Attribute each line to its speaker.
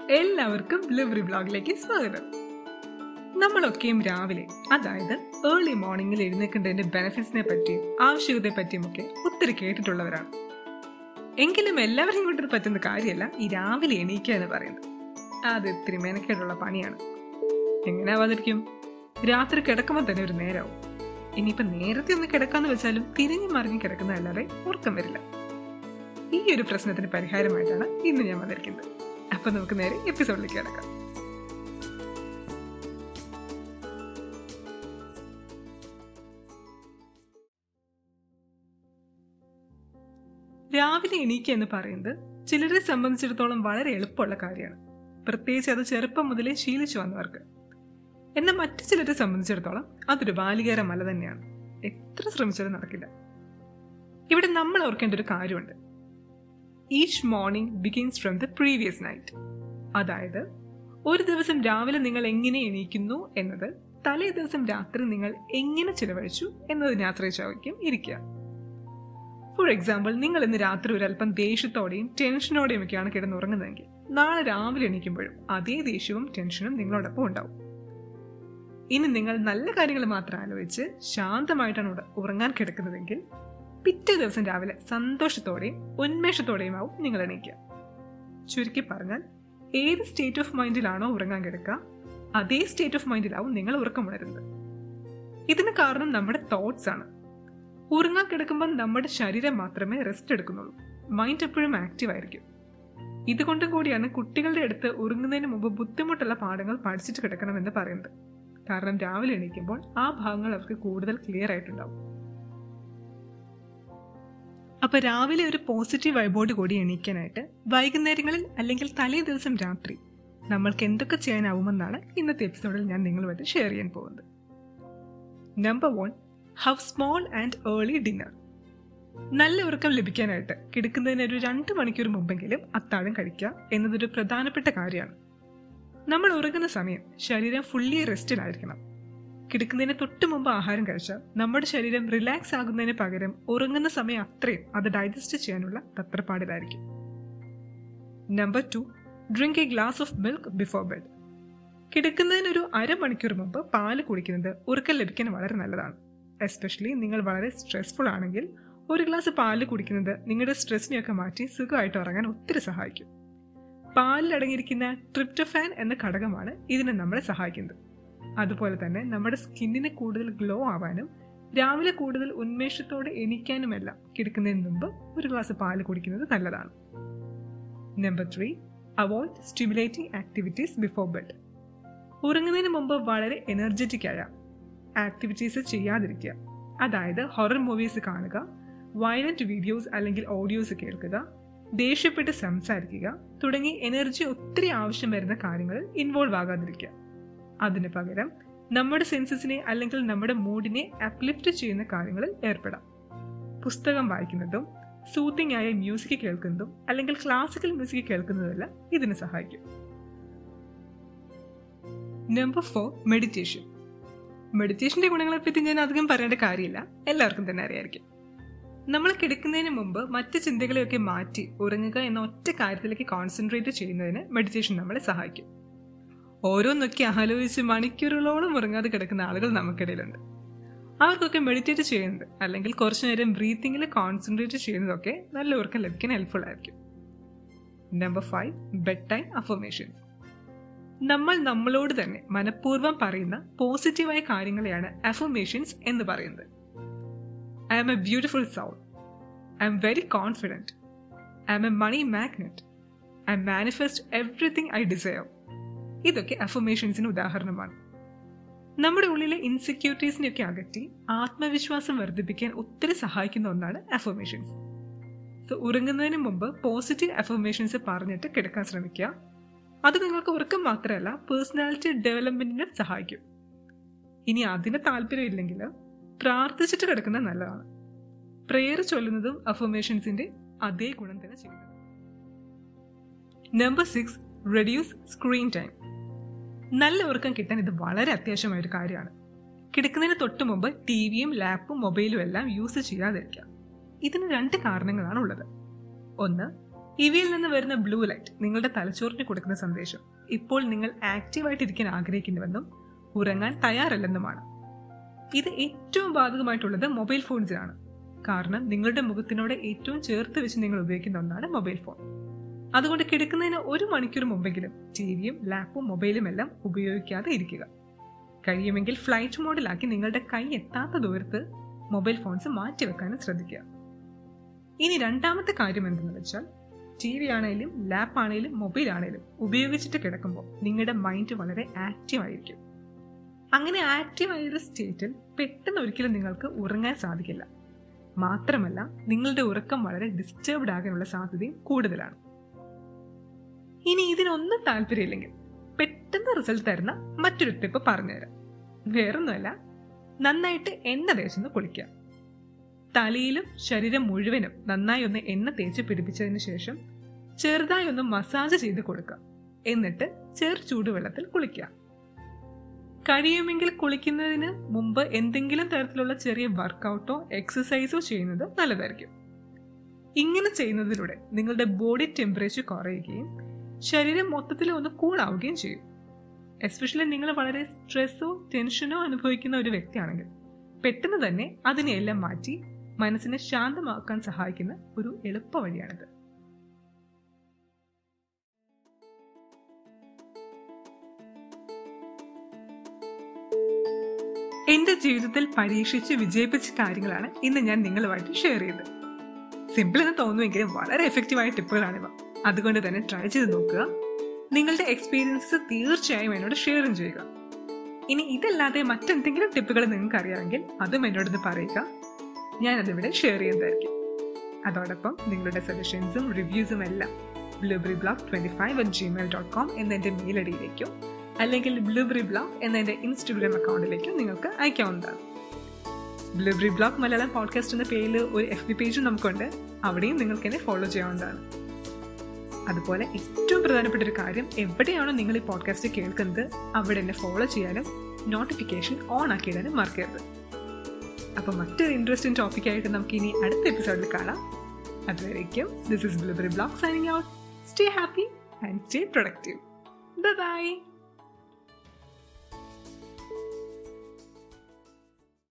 Speaker 1: എല്ലാവർക്കും ലിവറി ബ്ലോഗിലേക്ക് സ്വാഗതം നമ്മളൊക്കെയും രാവിലെ അതായത് ഏർലി മോർണിംഗിൽ എഴുന്നേൽക്കേണ്ടതിന്റെ ബെനിഫിറ്റ്സിനെ പറ്റിയും ആവശ്യകതയെ പറ്റിയും ഒക്കെ ഒത്തിരി കേട്ടിട്ടുള്ളവരാണ് എങ്കിലും എല്ലാവരെയും കൊണ്ടൊരു പറ്റുന്ന കാര്യമല്ല ഈ രാവിലെ എണീക്കുക എന്ന് പറയുന്നത് അത് ഇത്തിരി മെനക്കേടുള്ള പണിയാണ് എങ്ങനെ ആവാതിരിക്കും രാത്രി കിടക്കുമ്പോൾ തന്നെ ഒരു നേരവും ഇനിയിപ്പോ നേരത്തെ ഒന്ന് കിടക്കാന്ന് വെച്ചാലും തിരിഞ്ഞു മറിഞ്ഞ് കിടക്കുന്നതല്ലാതെ ഉറക്കം വരില്ല ഈ ഒരു പ്രശ്നത്തിന് പരിഹാരമായിട്ടാണ് ഇന്ന് ഞാൻ വന്നിരിക്കുന്നത് അപ്പൊ നമുക്ക് നേരെ എപ്പിസോഡിലേക്ക് കിടക്കാം രാവിലെ എണീക്കുക എന്ന് പറയുന്നത് ചിലരെ സംബന്ധിച്ചിടത്തോളം വളരെ എളുപ്പമുള്ള കാര്യമാണ് പ്രത്യേകിച്ച് അത് ചെറുപ്പം മുതലേ ശീലിച്ചു വന്നവർക്ക് എന്നാൽ മറ്റു ചിലരെ സംബന്ധിച്ചിടത്തോളം അതൊരു ബാലികേര മല തന്നെയാണ് എത്ര ശ്രമിച്ചാലും നടക്കില്ല ഇവിടെ നമ്മൾ ഓർക്കേണ്ട ഒരു കാര്യമുണ്ട് each morning begins from the previous night അതായത് ഒരു ദിവസം രാവിലെ നിങ്ങൾ എങ്ങനെ എണീക്കുന്നു എന്നത് തലേ ദിവസം രാത്രി നിങ്ങൾ എങ്ങനെ ചിലവഴിച്ചു എന്നതിനെ ആശ്രയിച്ചായിരിക്കും ഇരിക്കുക ഫോർ എക്സാമ്പിൾ നിങ്ങൾ ഇന്ന് രാത്രി ഒരല്പം ദേഷ്യത്തോടെയും ടെൻഷനോടെയും ഒക്കെയാണ് കിടന്നുറങ്ങുന്നതെങ്കിൽ നാളെ രാവിലെ എണീക്കുമ്പോഴും അതേ ദേഷ്യവും ടെൻഷനും നിങ്ങളോടൊപ്പം ഉണ്ടാവും ഇനി നിങ്ങൾ നല്ല കാര്യങ്ങൾ മാത്രം ആലോചിച്ച് ശാന്തമായിട്ടാണ് ഉറ- ഉറങ്ങാൻ കിടക്കുന്നതെങ്കിൽ പിറ്റേ ദിവസം രാവിലെ സന്തോഷത്തോടെയും ഉന്മേഷത്തോടെയും ആവും നിങ്ങൾ എണീക്കുക ചുരുക്കി പറഞ്ഞാൽ ഏത് സ്റ്റേറ്റ് ഓഫ് മൈൻഡിലാണോ ഉറങ്ങാൻ കിടക്കുക അതേ സ്റ്റേറ്റ് ഓഫ് മൈൻഡിലാവും നിങ്ങൾ ഉറക്കമുണരുന്നത് ഇതിന് കാരണം നമ്മുടെ തോട്ട്സ് ആണ് ഉറങ്ങാൻ കിടക്കുമ്പോൾ നമ്മുടെ ശരീരം മാത്രമേ റെസ്റ്റ് എടുക്കുന്നുള്ളൂ മൈൻഡ് എപ്പോഴും ആക്റ്റീവ് ആയിരിക്കും ഇതുകൊണ്ട് കൂടിയാണ് കുട്ടികളുടെ അടുത്ത് ഉറങ്ങുന്നതിന് മുമ്പ് ബുദ്ധിമുട്ടുള്ള പാഠങ്ങൾ പഠിച്ചിട്ട് കിടക്കണമെന്ന് പറയുന്നത് കാരണം രാവിലെ എണീക്കുമ്പോൾ ആ ഭാഗങ്ങൾ അവർക്ക് കൂടുതൽ ക്ലിയർ ആയിട്ടുണ്ടാവും അപ്പൊ രാവിലെ ഒരു പോസിറ്റീവ് വൈബോട് കൂടി എണീക്കാനായിട്ട് വൈകുന്നേരങ്ങളിൽ അല്ലെങ്കിൽ തലേ ദിവസം രാത്രി നമ്മൾക്ക് എന്തൊക്കെ ചെയ്യാനാവുമെന്നാണ് ഇന്നത്തെ എപ്പിസോഡിൽ ഞാൻ നിങ്ങളുമായിട്ട് ഷെയർ ചെയ്യാൻ പോകുന്നത് number one have small and early dinner നല്ല ഉറക്കം ലഭിക്കാനായിട്ട് കിടക്കുന്നതിന് ഒരു രണ്ട് മണിക്കൂർ മുമ്പെങ്കിലും അത്താഴം കഴിക്കുക എന്നതൊരു പ്രധാനപ്പെട്ട കാര്യമാണ് നമ്മൾ ഉറങ്ങുന്ന സമയം ശരീരം ഫുള്ളി റെസ്റ്റിലായിരിക്കണം കിടക്കുന്നതിന് തൊട്ട് മുമ്പ് ആഹാരം കഴിച്ചാൽ നമ്മുടെ ശരീരം റിലാക്സ് ആകുന്നതിന് പകരം ഉറങ്ങുന്ന സമയം അത്രയും അത് ഡൈജസ്റ്റ് ചെയ്യാനുള്ള തത്രപ്പാടിലായിരിക്കും number two drink a glass of milk before bed കിടക്കുന്നതിന് ഒരു അരമണിക്കൂർ മുമ്പ് പാല് കുടിക്കുന്നത് ഉറക്കം ലഭിക്കാൻ വളരെ നല്ലതാണ് എസ്പെഷ്യലി നിങ്ങൾ വളരെ സ്ട്രെസ്ഫുൾ ആണെങ്കിൽ ഒരു ഗ്ലാസ് പാല് കുടിക്കുന്നത് നിങ്ങളുടെ സ്ട്രെസ്സിനെയൊക്കെ മാറ്റി സുഖമായിട്ട് ഉറങ്ങാൻ ഒത്തിരി സഹായിക്കും പാലിൽ അടങ്ങിയിരിക്കുന്ന ട്രിപ്റ്റോഫാൻ എന്ന ഘടകമാണ് ഇതിനെ നമ്മളെ സഹായിക്കുന്നത് അതുപോലെ തന്നെ നമ്മുടെ സ്കിന്നിന് കൂടുതൽ ഗ്ലോ ആവാനും രാവിലെ കൂടുതൽ ഉന്മേഷത്തോടെ എണീക്കാനുമെല്ലാം കിടക്കുന്നതിന് മുമ്പ് ഒരു ഗ്ലാസ് പാല് കുടിക്കുന്നത് നല്ലതാണ് number three avoid stimulating activities before bed ഉറങ്ങുന്നതിന് മുമ്പ് വളരെ എനർജറ്റിക് ആയ ആക്ടിവിറ്റീസ് ചെയ്യാതിരിക്കുക അതായത് ഹൊറർ മൂവീസ് കാണുക വയലന്റ് വീഡിയോസ് അല്ലെങ്കിൽ ഓഡിയോസ് കേൾക്കുക ദേഷ്യപ്പെട്ട് സംസാരിക്കുക തുടങ്ങി എനർജി ഒത്തിരി ആവശ്യം വരുന്ന കാര്യങ്ങളിൽ ഇൻവോൾവ് ആകാതിരിക്കുക അതിന് പകരം നമ്മുടെ സെൻസസിനെ അല്ലെങ്കിൽ നമ്മുടെ മൂഡിനെ അപ്ലിഫ്റ്റ് ചെയ്യുന്ന കാര്യങ്ങളിൽ ഏർപ്പെടാം പുസ്തകം വായിക്കുന്നതും സൂത്തിങ് ആയ മ്യൂസിക് കേൾക്കുന്നതും അല്ലെങ്കിൽ ക്ലാസിക്കൽ മ്യൂസിക് കേൾക്കുന്നതെല്ലാം ഇതിന് സഹായിക്കും നമ്പർ ഫോർ മെഡിറ്റേഷൻ മെഡിറ്റേഷന്റെ ഗുണങ്ങളെ പറ്റി ഞാൻ അധികം പറയേണ്ട കാര്യമില്ല എല്ലാവർക്കും തന്നെ അറിയായിരിക്കും നമ്മൾ കിടക്കുന്നതിന് മുമ്പ് മറ്റ് ചിന്തകളെയൊക്കെ മാറ്റി ഉറങ്ങുക എന്ന ഒറ്റ കാര്യത്തിലേക്ക് കോൺസെൻട്രേറ്റ് ചെയ്യുന്നതിന് മെഡിറ്റേഷൻ നമ്മളെ സഹായിക്കും ഓരോന്നൊക്കെ ആലോചിച്ച് മണിക്കൂറുകളോളം ഉറങ്ങാതെ കിടക്കുന്ന ആളുകൾ നമുക്കിടയിലുണ്ട് അവർക്കൊക്കെ മെഡിറ്റേറ്റ് ചെയ്യുന്നത് അല്ലെങ്കിൽ കുറച്ചു നേരം ബ്രീത്തിങ്ങിൽ കോൺസെൻട്രേറ്റ് ചെയ്യുന്നതൊക്കെ നല്ല ഉറക്കം ലഭിക്കാൻ ഹെൽപ്ഫുൾ ആയിരിക്കും number five bed time affirmations നമ്മൾ നമ്മളോട് തന്നെ മനഃപൂർവ്വം പറയുന്ന പോസിറ്റീവായ കാര്യങ്ങളെയാണ് അഫർമേഷൻസ് എന്ന് പറയുന്നത് I am a beautiful soul I am very confident I am a money magnet I manifest everything I desire ഇതൊക്കെ അഫർമേഷൻസിന് ഉദാഹരണമാണ് നമ്മുടെ ഉള്ളിലെ ഇൻസെക്യൂരിറ്റീസിനെയൊക്കെ അകറ്റി ആത്മവിശ്വാസം വർദ്ധിപ്പിക്കാൻ ഒത്തിരി സഹായിക്കുന്ന ഒന്നാണ് അഫർമേഷൻസ് സോ ഉറങ്ങുന്നതിന് മുമ്പ് പോസിറ്റീവ് അഫർമേഷൻസ് പറഞ്ഞിട്ട് കിടക്കാൻ ശ്രമിക്കുക അത് നിങ്ങൾക്ക് ഉറക്കം മാത്രമല്ല പേഴ്സണാലിറ്റി ഡെവലപ്മെന്റിനും സഹായിക്കും ഇനി അതിന് താല്പര്യമില്ലെങ്കിൽ പ്രാർത്ഥിച്ചിട്ട് കിടക്കുന്നത് നല്ലതാണ് പ്രെയർ ചൊല്ലുന്നതും അഫർമേഷൻസിന്റെ അതേ ഗുണം തന്നെ ചെയ്യുന്നത് number six reduce screen time നല്ല ഉറക്കം കിട്ടാൻ ഇത് വളരെ അത്യാവശ്യമായ ഒരു കാര്യമാണ് കിടക്കുന്നതിന് തൊട്ട് മുമ്പ് ടി വിയും ലാപ്പും മൊബൈലും എല്ലാം യൂസ് ചെയ്യാതിരിക്കുക ഇതിന് രണ്ട് കാരണങ്ങളാണ് ഉള്ളത് ഒന്ന് ഇവയിൽ നിന്ന് വരുന്ന ബ്ലൂ ലൈറ്റ് നിങ്ങളുടെ തലച്ചോറിന് കൊടുക്കുന്ന സന്ദേശം ഇപ്പോൾ നിങ്ങൾ ആക്റ്റീവായിട്ടിരിക്കാൻ ആഗ്രഹിക്കുന്നുവെന്നും ഉറങ്ങാൻ തയ്യാറല്ലെന്നുമാണ് ഇത് ഏറ്റവും ബാധകമായിട്ടുള്ളത് മൊബൈൽ ഫോൺസിനാണ് കാരണം നിങ്ങളുടെ മുഖത്തിനോട് ഏറ്റവും ചേർത്ത് വെച്ച് നിങ്ങൾ ഉപയോഗിക്കുന്ന ഒന്നാണ് മൊബൈൽ ഫോൺ അതുകൊണ്ട് കിടക്കുന്നതിന് ഒരു മണിക്കൂർ മുമ്പെങ്കിലും ടി വിയും ലാപ്പും മൊബൈലും എല്ലാം ഉപയോഗിക്കാതെ ഇരിക്കുക കഴിയുമെങ്കിൽ ഫ്ലൈറ്റ് മോഡിലാക്കി നിങ്ങളുടെ കൈ എത്താത്ത ദൂരത്ത് മൊബൈൽ ഫോൺസ് മാറ്റിവെക്കാനും ശ്രദ്ധിക്കുക ഇനി രണ്ടാമത്തെ കാര്യം എന്തെന്ന് വെച്ചാൽ ടി വി ആണെങ്കിലും ലാപ്പ് ആണെങ്കിലും മൊബൈൽ ആണെങ്കിലും ഉപയോഗിച്ചിട്ട് കിടക്കുമ്പോൾ നിങ്ങളുടെ മൈൻഡ് വളരെ ആക്റ്റീവ് ആയിരിക്കും അങ്ങനെ ആക്റ്റീവ് ആയ ഒരു സ്റ്റേറ്റിൽ പെട്ടെന്ന് ഒരിക്കലും നിങ്ങൾക്ക് ഉറങ്ങാൻ സാധിക്കില്ല മാത്രമല്ല നിങ്ങളുടെ ഉറക്കം വളരെ ഡിസ്റ്റർബ്ഡ് ആകാനുള്ള സാധ്യതയും കൂടുതലാണ് ഇനി ഇതിനൊന്നും താല്പര്യമില്ലെങ്കിൽ പെട്ടെന്ന് റിസൾട്ട് തരുന്ന മറ്റൊരു ടിപ്പ് പറഞ്ഞുതരാം വേറൊന്നുമല്ല നന്നായിട്ട് എണ്ണ തേച്ചൊന്ന് കുളിക്കുക തലയിലും ശരീരം മുഴുവനും നന്നായി ഒന്ന് എണ്ണ തേച്ച് പിടിപ്പിച്ചതിന് ശേഷം ചെറുതായി ഒന്ന് മസാജ് ചെയ്ത് കൊടുക്കുക എന്നിട്ട് ചെറു ചൂടുവെള്ളത്തിൽ കുളിക്കുക കഴിയുമെങ്കിൽ കുളിക്കുന്നതിന് മുമ്പ് എന്തെങ്കിലും തരത്തിലുള്ള ചെറിയ വർക്കൗട്ടോ എക്സസൈസോ ചെയ്യുന്നത് നല്ലതായിരിക്കും ഇങ്ങനെ ചെയ്യുന്നതിലൂടെ നിങ്ങളുടെ ബോഡി ടെമ്പറേച്ചർ കുറയുകയും ശരീരം മൊത്തത്തിൽ ഒന്ന് കൂളാവുകയും ചെയ്യും എസ്പെഷ്യലി നിങ്ങൾ വളരെ സ്ട്രെസ്സോ ടെൻഷനോ അനുഭവിക്കുന്ന ഒരു വ്യക്തിയാണെങ്കിൽ പെട്ടെന്ന് തന്നെ അതിനെയെല്ലാം മാറ്റി മനസ്സിനെ ശാന്തമാക്കാൻ സഹായിക്കുന്ന ഒരു എളുപ്പ വഴിയാണിത് എന്റെ ജീവിതത്തിൽ പരീക്ഷിച്ച് വിജയിപ്പിച്ച കാര്യങ്ങളാണ് ഇന്ന് ഞാൻ നിങ്ങളുമായിട്ട് ഷെയർ ചെയ്തത് സിമ്പിൾ എന്ന് തോന്നുമെങ്കിലും വളരെ എഫക്റ്റീവായ ടിപ്പുകളാണിവ അതുകൊണ്ട് തന്നെ ട്രൈ ചെയ്ത് നോക്കുക നിങ്ങളുടെ എക്സ്പീരിയൻസസ് തീർച്ചയായും എന്നോട് ഷെയറും ചെയ്യുക ഇനി ഇതല്ലാതെ മറ്റെന്തെങ്കിലും ടിപ്പുകൾ നിങ്ങൾക്ക് അറിയാമെങ്കിൽ അതും എന്നോടൊന്ന് പറയുക ഞാൻ അതിവിടെ ഷെയർ ചെയ്യുന്നതായിരിക്കും അതോടൊപ്പം നിങ്ങളുടെ സജഷൻസും റിവ്യൂസും എല്ലാം blueberry blog twenty five at Gmail dot com എന്ന എൻ്റെ മെയിൽ ഐ ഡിയിലേക്കും അല്ലെങ്കിൽ ബ്ലൂബറി ബ്ലോഗ് എന്ന എൻ്റെ ഇൻസ്റ്റഗ്രാം അക്കൗണ്ടിലേക്കും നിങ്ങൾക്ക് അയക്കാവുന്നതാണ് ബ്ലൂബറി ബ്ലോഗ് മലയാളം പോഡ്കാസ്റ്റ് എന്ന പേരിൽ ഒരു എഫ് ബി പേജും നമുക്കുണ്ട് അവിടെയും നിങ്ങൾക്ക് എന്നെ ഫോളോ ചെയ്യാവുന്നതാണ് അതുപോലെ ഏറ്റവും പ്രധാനപ്പെട്ട ഒരു കാര്യം എവിടെയാണോ നിങ്ങൾ ഈ പോഡ്കാസ്റ്റ് കേൾക്കുന്നത് അവിടെ എന്നെ ഫോളോ ചെയ്യാനും നോട്ടിഫിക്കേഷൻ ഓൺ ആക്കിയിടാനും മറക്കരുത് അപ്പോൾ മറ്റൊരു ഇൻട്രസ്റ്റിംഗ് ടോപ്പിക്കായിട്ട് നമുക്ക് ഇനി അടുത്ത എപ്പിസോഡിൽ കാണാം അതുവരേക്കും this is blueberry blog signing out stay happy and stay productive by